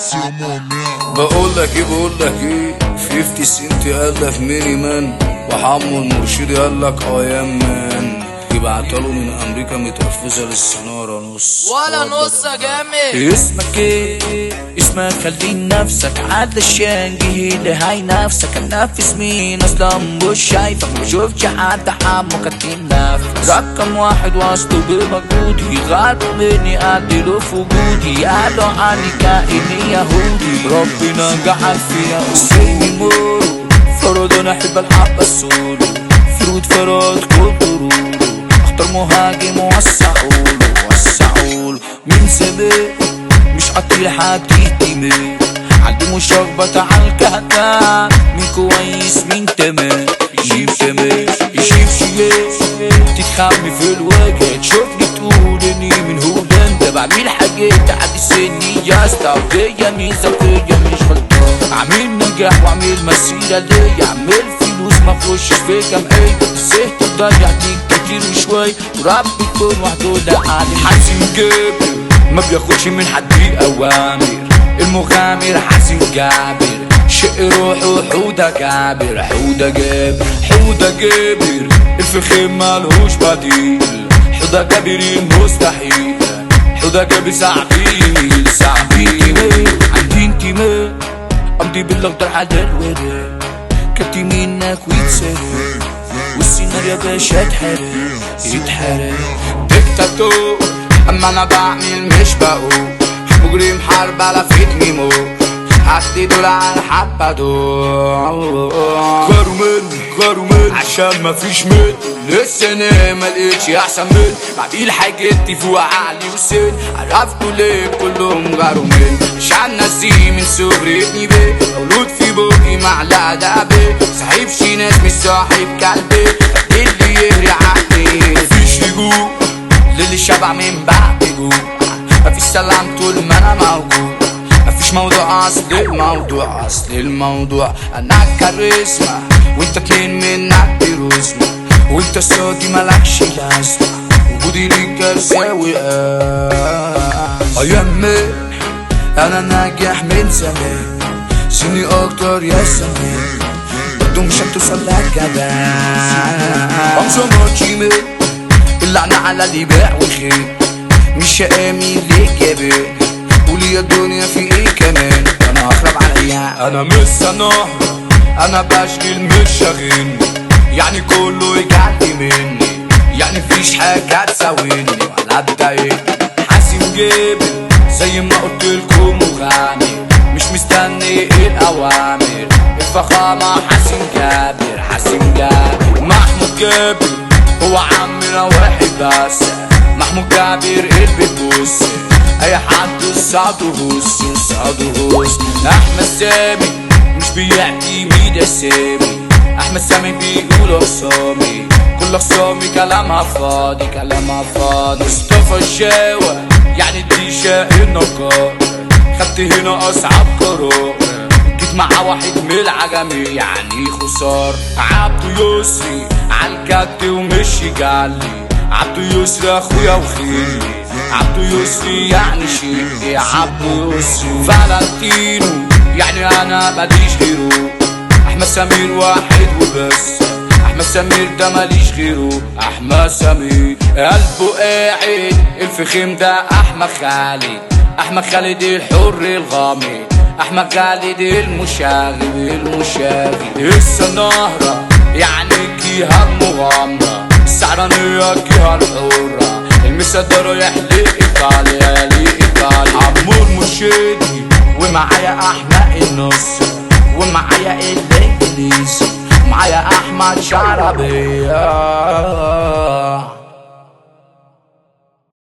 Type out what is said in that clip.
بقول لك ايه بقول لك ايه 50 سنت قال لك ميني مان وحمو المرشد قال لك ايام مان يبعتله من امريكا مترفزه للسناره نص ولا نص يا جامد اسمك ايه اسمك خلي نفسك علشان جهيل هاي نفسك نفس مين اصلا مش شايفك ما شوفش حد حمو كاتين نفس رقم واحد وسطه بمجهودي غاب مني قدلوا في وجودي قالوا عني كائن يهودي ربنا جعل فيها اسمي مورو فرض انا احب الحق السولو فرود فراد كل رولو اختار مهاجم وسعوله وسعوله مين سبق مش قتيل هتهتمي عندي مشاغبة على الكهتان مين كويس مين تمام يجيب تمام يجيب شيء تتخمي في الوجه تشوفني تقول اني من هو ده انت بعمل حاجات تعدي سني يا استعبدية ميزة فيا مش غلطان عامل نجاح وعامل مسيرة ليا عامل فلوس ما فيهوش في جمعية سهت تضيع ديك كتير وشوي ورب يكون وحده لا عالي حاسين جابر ما بياخدش من حد اوامر المغامر حسين جابر شق روحه حودة جابر حودة جابر حودة جابر الفخم مالهوش بديل حودة جابر المستحيل حودة جابر صعبين صعبين عندي انتماء امضي بالاخضر على الورق كبت منك ويتسرق والسيناريو يا باشا اتحرق يتحرق ديكتاتور اما انا بعمل مش بقول مجرم حرب على فيت ميمو حطي دول على الحبة دول غاروا مني غاروا مني عشان مفيش مني لسه انا ملقتش احسن مني بعدين حاجتي فوق عقلي وسن عرفتوا ليه كلهم غاروا مني عشان ناسي من صغري ابني بيه مولود في بوقي معلقة دقبي صاحب شي ناس مش صاحب كلبي اللي يهري عقلي مفيش رجوع للي شبع من بعد جوع مفيش سلام طول ما انا موجود مفيش موضوع اصل الموضوع اصل الموضوع انا كاريزما وانت اتنين منك بيروزما وانت صوتي ملكش لازمة وجودي ليك كرساوي ايامي انا ناجح من زمان سني اكتر يا زمان برضو مش هتوصل لك كمان امشي ماتشي اللعنة على اللي باع وخير مش هامي ليك يا بيه قولي يا الدنيا في ايه كمان انا هخرب عليا انا مش سنهر انا بشكل مش شاغلني يعني كله يجعلي مني يعني مفيش حاجة تساويني ولا تضايقني حاسم جبل زي ما قلت لكم مغامر مش مستني الاوامر الفخامة حاسم جابر حاسم جابر محمود جابر هو عمنا واحد بس محمود جابر قلبي بوس اي حد صعده هوس صعده هوس احمد سامي مش بيعطي ميدا سامي احمد سامي بيقول اخصامي كل اخصامي كلامها فاضي كلامها فاضي مصطفى الشاوى يعني دي شاقي النقار خدت هنا اصعب قرار جيت مع واحد من العجمي يعني خسار عبده يسري عالجد ومش يجلي عبده يسري اخويا وخيلي عبده يسري يعني شيء عبده يسري فالنتينو يعني انا ماليش غيره احمد سمير واحد وبس احمد سمير ده ماليش غيره احمد سمير قلبه قاعد الفخم ده احمد خالد احمد خالد الحر الغامض احمد خالد المشاغب المشاغب السنهرة يعني جهة المغامرة السعرانية جهة الحرة المسدرة يحلق ايطاليا لايطاليا عمور مرشدي ومعايا احمد النصر ومعايا الانجليزي معايا احمد شعربي